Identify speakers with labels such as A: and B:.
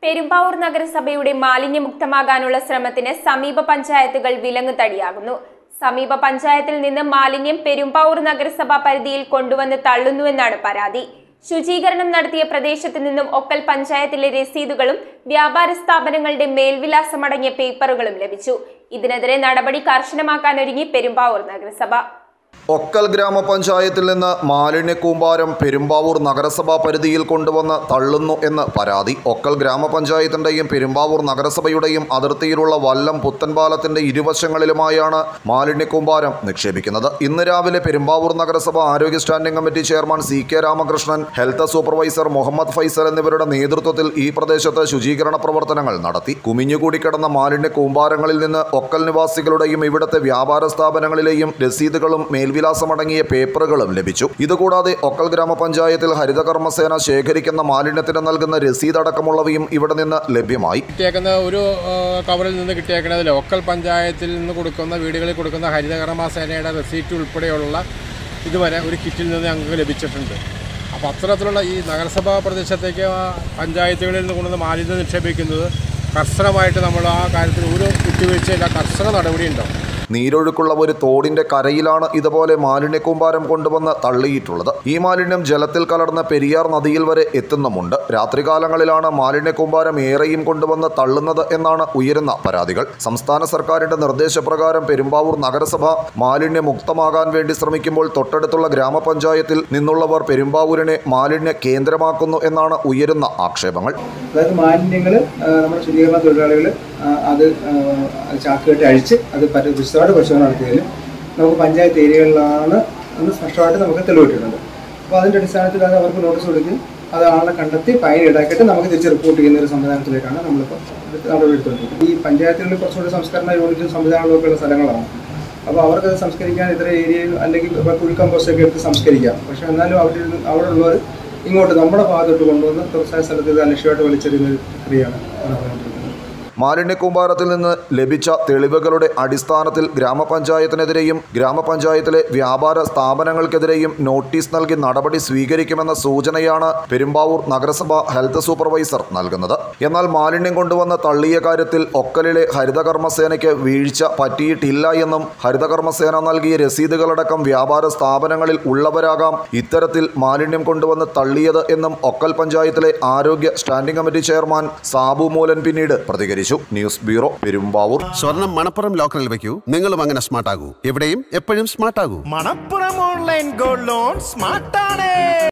A: പെരുമ്പാവൂർ നഗരസഭയുടെ മാലിന്യമുക്തമാകാനുള്ള ശ്രമത്തിന് സമീപ പഞ്ചായത്തുകൾ വിലങ്ങുതടിയാകുന്നു സമീപ പഞ്ചായത്തിൽ നിന്ന് മാലിന്യം പെരുമ്പാവൂർ നഗരസഭ പരിധിയിൽ കൊണ്ടുവന്ന് തള്ളുന്നുവെന്നാണ് പരാതി ശുചീകരണം നടത്തിയ പ്രദേശത്ത് നിന്നും ഒക്കൽ പഞ്ചായത്തിലെ രസീതുകളും വ്യാപാര സ്ഥാപനങ്ങളുടെ മേൽവിലാസമടങ്ങിയ പേപ്പറുകളും ലഭിച്ചു ഇതിനെതിരെ നടപടി കർശനമാക്കാനൊരുങ്ങി പെരുമ്പാവൂർ നഗരസഭ
B: ഒക്കൽ ഗ്രാമപഞ്ചായത്തിൽ നിന്ന് മാലിന്യ കൂമ്പാരം പെരുമ്പാവൂർ നഗരസഭാ പരിധിയിൽ കൊണ്ടുവന്ന് തള്ളുന്നു എന്ന് പരാതി ഒക്കൽ ഗ്രാമപഞ്ചായത്തിന്റെയും പെരുമ്പാവൂർ നഗരസഭയുടെയും അതിർത്തിയിലുള്ള വല്ലം പുത്തൻപാലത്തിന്റെ ഇരുവശങ്ങളിലുമായാണ് മാലിന്യ കൂമ്പാരം നിക്ഷേപിക്കുന്നത് ഇന്ന് രാവിലെ പെരുമ്പാവൂർ നഗരസഭ ആരോഗ്യ standing committee chairman C K Ramakrishnan health supervisor Muhammad Faisal എന്നിവരുടെ നേതൃത്വത്തിൽ ഈ പ്രദേശത്ത് ശുചീകരണ പ്രവർത്തനങ്ങൾ നടത്തി കുമിഞ്ഞുകൂടി കിടന്ന മാലിന്യ കൂമ്പാരങ്ങളിൽ നിന്ന് ഒക്കൽ നിവാസികളുടെയും ഇവിടുത്തെ വ്യാപാര സ്ഥാപനങ്ങളിലെയും രസീതുകളും മേൽവിലാസമടങ്ങിയ പേപ്പറുകളും ലഭിച്ചു ഇതുകൂടാതെ ഒക്കൽ ഗ്രാമപഞ്ചായത്തിൽ ഹരിതകർമ്മസേന ശേഖരിക്കുന്ന മാലിന്യത്തിന് നൽകുന്ന രസീതടക്കമുള്ളവയും ഇവിടെ നിന്ന് ലഭ്യമായി
C: കിട്ടിയേക്കുന്ന ഒരു ആ, കവറിൽ നിന്ന് കിട്ടിയേക്കുന്നത് ലോക്കൽ പഞ്ചായത്തിൽ നിന്ന് കൊടുക്കുന്ന വീടുകളിൽ കൊടുക്കുന്ന ഹരിതകർമ്മ സേനയുടെ റെസീറ്റ് ഉൾപ്പെടെയുള്ള ഇതുവരെ ഒരു കിറ്റിൽ നിന്ന് ഞങ്ങൾക്ക് ലഭിച്ചിട്ടുണ്ട് അപ്പോൾ അത്തരത്തിലുള്ള ഈ നഗരസഭാ പ്രദേശത്തേക്ക് ആ പഞ്ചായത്തുകളിൽ നിന്ന് കൊണ്ടുവന്ന് മാലിന്യം നിക്ഷേപിക്കുന്നത് കർശനമായിട്ട് നമ്മൾ ആ കാര്യത്തിൽ ഒരു വിട്ടുവീഴ്ചയില്ല കർശന നടപടി ഉണ്ടാവും
B: നീരൊഴുക്കുള്ള ഒരു തോടിന്റെ കരയിലാണ് ഇതുപോലെ മാലിന്യ കൂമ്പാരം കൊണ്ടുവന്ന് തള്ളിയിട്ടുള്ളത് ഈ മാലിന്യം ജലത്തിൽ കലർന്ന് പെരിയാർ നദിയിൽ വരെ എത്തുന്നുമുണ്ട് രാത്രികാലങ്ങളിലാണ് മാലിന്യ കൂമ്പാരം ഏറെയും കൊണ്ടുവന്ന് തള്ളുന്നത് എന്നാണ് ഉയരുന്ന പരാതികൾ സംസ്ഥാന സർക്കാരിന്റെ നിർദ്ദേശപ്രകാരം പെരുമ്പാവൂർ നഗരസഭ മാലിന്യ മുക്തമാകാൻ വേണ്ടി ശ്രമിക്കുമ്പോൾ തൊട്ടടുത്തുള്ള ഗ്രാമപഞ്ചായത്തിൽ നിന്നുള്ളവർ പെരുമ്പാവൂരിനെ മാലിന്യ കേന്ദ്രമാക്കുന്നു എന്നാണ് ഉയരുന്ന ആക്ഷേപങ്ങൾ
D: അതായത് മാലിന്യങ്ങൾ നമ്മുടെ ശുചീകരണ തൊഴിലാളികൾ അത് ആ, അത് ചാക്ക് കെട്ടി അഴിച്ച് അത് പരി വിശദമായിട്ട് പരിശോധന നടത്തിയതിൽ നമുക്ക് പഞ്ചായത്ത് ഏരിയകളിലാണ് എന്ന് സ്പഷ്ടമായിട്ട് നമുക്ക് തെളിവിട്ടിട്ടുണ്ട് അപ്പോൾ അതിൻ്റെ അടിസ്ഥാനത്തിൽ അത് അവർക്ക് നോട്ടീസ് കൊടുക്കുകയും അത് ആളെ കണ്ടെത്തി ഫൈൻ ഈടാക്കിയിട്ട് നമുക്ക് തിരിച്ച് റിപ്പോർട്ട് ചെയ്യുന്ന ഒരു സംവിധാനത്തിലേക്കാണ് നമ്മളിപ്പോൾ എടുത്ത് നടപടി എടുത്തുകൊണ്ടിരിക്കുന്നത് ഈ പഞ്ചായത്തുകളിൽ കുറച്ചുകൂടി സംസ്കരണ യൂണിറ്റും സംവിധാനങ്ങളും ഒക്കെ ഉള്ള സ്ഥലങ്ങളാണ് അപ്പോൾ അവർക്കത് സംസ്കരിക്കാൻ ഇതര ഏരിയയിൽ അല്ലെങ്കിൽ ഇപ്പോൾ കുഴി കമ്പോസ്റ്റ് ഒക്കെ എടുത്ത് സംസ്കരിക്കാം പക്ഷേ എന്നാലും അവിടെ ഇരുന്ന് അവിടെ ഉള്ളവർ ഇങ്ങോട്ട് നമ്മുടെ ഭാഗത്തോട്ട് കൊണ്ടുവന്ന് തുറസായ സ്ഥലത്ത് ഇത് അലക്ഷ്യമായിട്ട് വലിച്ചെറിയുന്ന ഒരു പ്രക്രിയയാണ് നടന്നുകൊണ്ടിരിക്കുന്നത്
B: മാലിന്യ കൂമ്പാരത്തിൽ നിന്ന് ലഭിച്ച തെളിവുകളുടെ അടിസ്ഥാനത്തിൽ ഗ്രാമപഞ്ചായത്തിനെതിരെയും ഗ്രാമപഞ്ചായത്തിലെ വ്യാപാര സ്ഥാപനങ്ങൾക്കെതിരെയും നോട്ടീസ് നൽകി നടപടി സ്വീകരിക്കുമെന്ന സൂചനയാണ് പെരുമ്പാവൂർ നഗരസഭ ഹെൽത്ത് സൂപ്പർവൈസർ നൽകുന്നത് എന്നാൽ മാലിന്യം കൊണ്ടുവന്ന് തള്ളിയ കാര്യത്തിൽ ഒക്കലിലെ ഹരിതകർമ്മസേനയ്ക്ക് വീഴ്ച പറ്റിയിട്ടില്ല എന്നും ഹരിതകർമ്മസേന നൽകിയ രസീതുകളടക്കം വ്യാപാര സ്ഥാപനങ്ങളിൽ ഉള്ളവരാകാം ഇത്തരത്തിൽ മാലിന്യം കൊണ്ടുവന്ന് തള്ളിയത് എന്നും ഒക്കൽ പഞ്ചായത്തിലെ ആരോഗ്യ standing committee chairman Sabu Moolan പിന്നീട് പ്രതികരിച്ചു ന്യൂസ് ബ്യൂറോ പെരുമ്പാവൂർ
E: സ്വർണം മണപ്പുറം ലോക്കറിൽ വെക്കൂ നിങ്ങളും അങ്ങനെ സ്മാർട്ട് ആകൂ എവിടെയും എപ്പോഴും സ്മാർട്ട് ആകൂ
F: മണപ്പുറം ഓൺലൈൻ ഗോൾഡ് ലോൺ സ്മാർട്ടാണ്